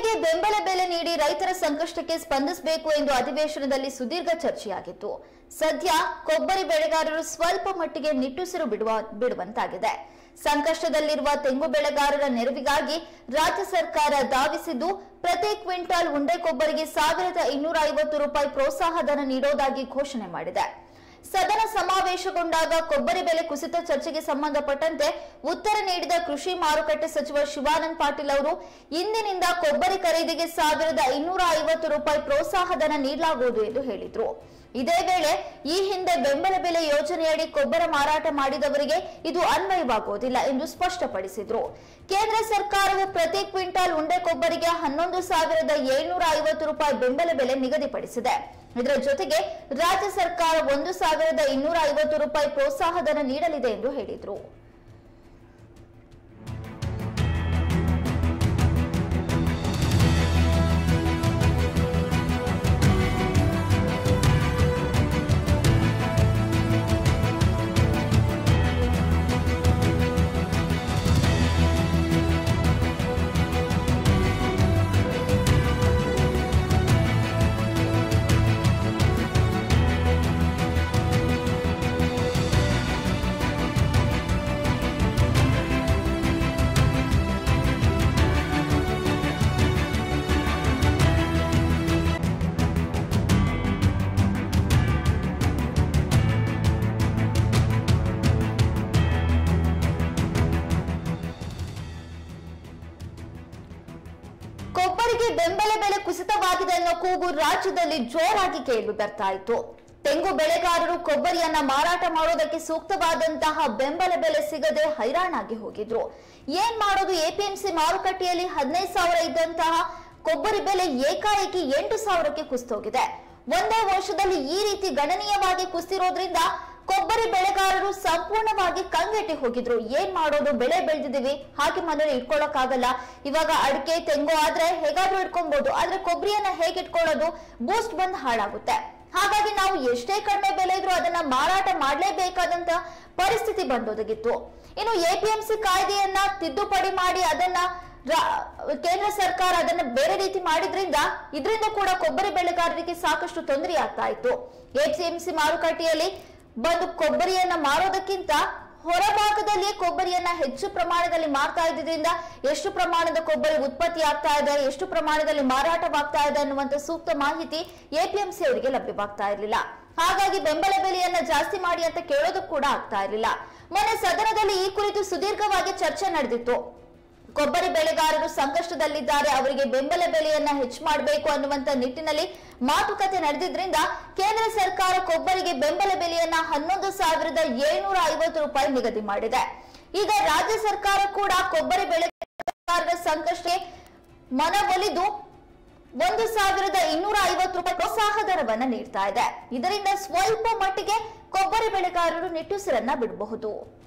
ಕೊಬ್ಬರಿಗೆ ಬೆಂಬಲ ಬೆಲೆ ನೀಡಿ ರೈತರ ಸಂಕಷ್ಟಕ್ಕೆ ಸ್ಪಂದಿಸಬೇಕು ಎಂದು ಅಧಿವೇಶನದಲ್ಲಿ ಸುದೀರ್ಘ ಚರ್ಚೆಯಾಗಿತ್ತು ಸದ್ಯ ಕೊಬ್ಬರಿ ಬೆಳೆಗಾರರು ಸ್ವಲ್ಪ ಮಟ್ಟಿಗೆ ನಿಟ್ಟುಸಿರು ಬಿಡುವ ಬಿಡುವಂತಾಗಿದೆ ಸಂಕಷ್ಟದಲ್ಲಿರುವ ತೆಂಗು ಬೆಳೆಗಾರರ ನೆರವಿಗಾಗಿ ರಾಜ್ಯ ಸರ್ಕಾರ ಧಾವಿಸಿದ್ದು ಪ್ರತಿ ಕ್ವಿಂಟಾಲ್ ಉಂಡೆ ಕೊಬ್ಬರಿಗೆ ಸಾವಿರದ ಇನ್ನೂರ ಐವತ್ತು ರೂಪಾಯಿ ಪ್ರೋತ್ಸಾಹಧನ ನೀಡೋದಾಗಿ ಘೋಷಣೆ ಮಾಡಿದೆ ಸದನ ಸಮಾವೇಶಗೊಂಡಾಗ ಕೊಬ್ಬರಿ ಬೆಲೆ ಕುಸಿತ ಚರ್ಚೆಗೆ ಸಂಬಂಧಪಟ್ಟಂತೆ ಉತ್ತರ ನೀಡಿದ ಕೃಷಿ ಮಾರುಕಟ್ಟೆ ಸಚಿವ ಶಿವಾನಂದ್ ಪಾಟೀಲ್ ಅವರು ಇಂದಿನಿಂದ ಕೊಬ್ಬರಿ ಖರೀದಿಗೆ ಸಾವಿರದ ಇನ್ನೂರ ಐವತ್ತು ರೂಪಾಯಿ ಪ್ರೋತ್ಸಾಹಧನ ನೀಡಲಾಗುವುದು ಎಂದು ಹೇಳಿದ್ರು ಇದೇ ವೇಳೆ ಈ ಹಿಂದೆ ಬೆಂಬಲ ಬೆಲೆ ಯೋಜನೆಯಡಿ ಕೊಬ್ಬರ ಮಾರಾಟ ಮಾಡಿದವರಿಗೆ ಇದು ಅನ್ವಯವಾಗುವುದಿಲ್ಲ ಎಂದು ಸ್ಪಷ್ಟಪಡಿಸಿದ್ರು ಕೇಂದ್ರ ಸರ್ಕಾರವು ಪ್ರತಿ ಕ್ವಿಂಟಾಲ್ ಉಂಡೆ ಕೊಬ್ಬರಿಗೆ ಹನ್ನೊಂದು ಸಾವಿರದ ಏಳ್ನೂರ ಐವತ್ತು ರೂಪಾಯಿ ಬೆಂಬಲ ಬೆಲೆ ನಿಗದಿಪಡಿಸಿದೆ ಇದರ ಜೊತೆಗೆ ರಾಜ್ಯ ಸರ್ಕಾರ ಒಂದು ಸಾವಿರದ ಇನ್ನೂರ ಐವತ್ತು ರೂಪಾಯಿ ಪ್ರೋತ್ಸಾಹಧನ ನೀಡಲಿದೆ ಎಂದು ಹೇಳಿದ್ರು ಕೊಬ್ಬರಿಗೆ ಬೆಂಬಲ ಬೆಲೆ ಕುಸಿತವಾಗಿದೆ ಅನ್ನೋ ಕೂಗು ರಾಜ್ಯದಲ್ಲಿ ಜೋರಾಗಿ ಕೇಳಿ ಬರ್ತಾ ಇತ್ತು ತೆಂಗು ಬೆಳೆಗಾರರು ಕೊಬ್ಬರಿಯನ್ನ ಮಾರಾಟ ಮಾಡೋದಕ್ಕೆ ಸೂಕ್ತವಾದಂತಹ ಬೆಂಬಲ ಬೆಲೆ ಸಿಗದೆ ಹೈರಾಣಾಗಿ ಹೋಗಿದ್ರು ಏನ್ ಮಾಡೋದು ಎಪಿಎಂಸಿ ಮಾರುಕಟ್ಟೆಯಲ್ಲಿ ಹದಿನೈದು ಸಾವಿರ ಇದ್ದಂತಹ ಕೊಬ್ಬರಿ ಬೆಲೆ ಏಕಾಏಕಿ ಎಂಟು ಸಾವಿರಕ್ಕೆ ಕುಸಿತೋಗಿದೆ ಒಂದೇ ವರ್ಷದಲ್ಲಿ ಈ ರೀತಿ ಗಣನೀಯವಾಗಿ ಕುಸಿತಿರೋದ್ರಿಂದ ಕೊಬ್ಬರಿ ಬೆಳೆಗಾರರು ಸಂಪೂರ್ಣವಾಗಿ ಕಂಗೆಟ್ಟಿ ಹೋಗಿದ್ರು ಏನ್ ಮಾಡೋದು ಬೆಳೆ ಬೆಳೆದಿದೀವಿ ಹಾಗೆ ಮನೇಲಿ ಇಟ್ಕೊಳ್ಳೋಕ್ಕಾಗಲ್ಲ ಇವಾಗ ಅಡಿಕೆ ತೆಂಗು ಆದ್ರೆ ಹೇಗಾದ್ರೂ ಇಟ್ಕೊಬಹುದು ಆದ್ರೆ ಕೊಬ್ಬರಿಯನ್ನ ಹೇಗೆ ಇಟ್ಕೊಳ್ಳೋದು ಬೂಸ್ಟ್ ಬಂದ್ ಹಾಳಾಗುತ್ತೆ ಹಾಗಾಗಿ ನಾವು ಎಷ್ಟೇ ಕಡಿಮೆ ಬೆಲೆ ಇದ್ರೂ ಅದನ್ನ ಮಾರಾಟ ಮಾಡಲೇಬೇಕಾದಂತ ಪರಿಸ್ಥಿತಿ ಬಂದೊದಗಿತ್ತು ಇನ್ನು ಎಪಿಎಂಸಿ ಕಾಯ್ದೆಯನ್ನ ತಿದ್ದುಪಡಿ ಮಾಡಿ ಅದನ್ನ ರಾ- ಕೇಂದ್ರ ಸರ್ಕಾರ ಅದನ್ನ ಬೇರೆ ರೀತಿ ಮಾಡಿದ್ರಿಂದ ಇದರಿಂದ ಕೂಡ ಕೊಬ್ಬರಿ ಬೆಳೆಗಾರರಿಗೆ ಸಾಕಷ್ಟು ತೊಂದರೆ ಆಗ್ತಾ ಇತ್ತು ಎಪಿಎಂಸಿ ಮಾರುಕಟ್ಟೆಯಲ್ಲಿ ಬಂದು ಕೊಬ್ಬರಿಯನ್ನ ಮಾರೋದಕ್ಕಿಂತ ಹೊರಭಾಗದಲ್ಲಿ ಕೊಬ್ಬರಿಯನ್ನ ಹೆಚ್ಚು ಪ್ರಮಾಣದಲ್ಲಿ ಮಾರ್ತಾ ಇದ್ದಿದ್ರಿಂದ ಎಷ್ಟು ಪ್ರಮಾಣದ ಕೊಬ್ಬರಿ ಉತ್ಪತ್ತಿ ಆಗ್ತಾ ಇದೆ ಎಷ್ಟು ಪ್ರಮಾಣದಲ್ಲಿ ಮಾರಾಟವಾಗ್ತಾ ಇದೆ ಅನ್ನುವಂತ ಸೂಕ್ತ ಮಾಹಿತಿ ಎಪಿಎಂಸಿ ಅವರಿಗೆ ಲಭ್ಯವಾಗ್ತಾ ಇರಲಿಲ್ಲ ಹಾಗಾಗಿ ಬೆಂಬಲ ಬೆಲೆಯನ್ನ ಜಾಸ್ತಿ ಮಾಡಿ ಅಂತ ಕೇಳೋದಕ್ಕೆ ಕೂಡ ಆಗ್ತಾ ಇರಲಿಲ್ಲ ಮೊನ್ನೆ ಸದನದಲ್ಲಿ ಈ ಕುರಿತು ಸುದೀರ್ಘವಾಗಿ ಚರ್ಚೆ ನಡೆದಿತ್ತು ಕೊಬ್ಬರಿ ಬೆಳೆಗಾರರು ಸಂಕಷ್ಟದಲ್ಲಿದ್ದಾರೆ ಅವರಿಗೆ ಬೆಂಬಲ ಬೆಲೆಯನ್ನ ಹೆಚ್ಚು ಮಾಡಬೇಕು ಅನ್ನುವಂತ ನಿಟ್ಟಿನಲ್ಲಿ ಮಾತುಕತೆ ನಡೆದಿದ್ರಿಂದ ಕೇಂದ್ರ ಸರ್ಕಾರ ಕೊಬ್ಬರಿಗೆ ಬೆಂಬಲ ಬೆಲೆಯನ್ನ ಹನ್ನೊಂದು ಸಾವಿರದ ಏಳ್ನೂರ ಐವತ್ತು ರೂಪಾಯಿ ನಿಗದಿ ಮಾಡಿದೆ ಈಗ ರಾಜ್ಯ ಸರ್ಕಾರ ಕೂಡ ಕೊಬ್ಬರಿ ಬೆಳೆಗಾರರ ಸಂಕಷ್ಟಕ್ಕೆ ಮನವೊಲಿದು ಒಂದು ಸಾವಿರದ ಇನ್ನೂರ ಐವತ್ತು ರೂಪಾಯಿ ಪ್ರೋತ್ಸಾಹಧನವನ್ನ ನೀಡ್ತಾ ಇದೆ ಇದರಿಂದ ಸ್ವಲ್ಪ ಮಟ್ಟಿಗೆ ಕೊಬ್ಬರಿ ಬೆಳೆಗಾರರು ನಿಟ್ಟುಸಿರನ್ನ ಬಿಡಬಹುದು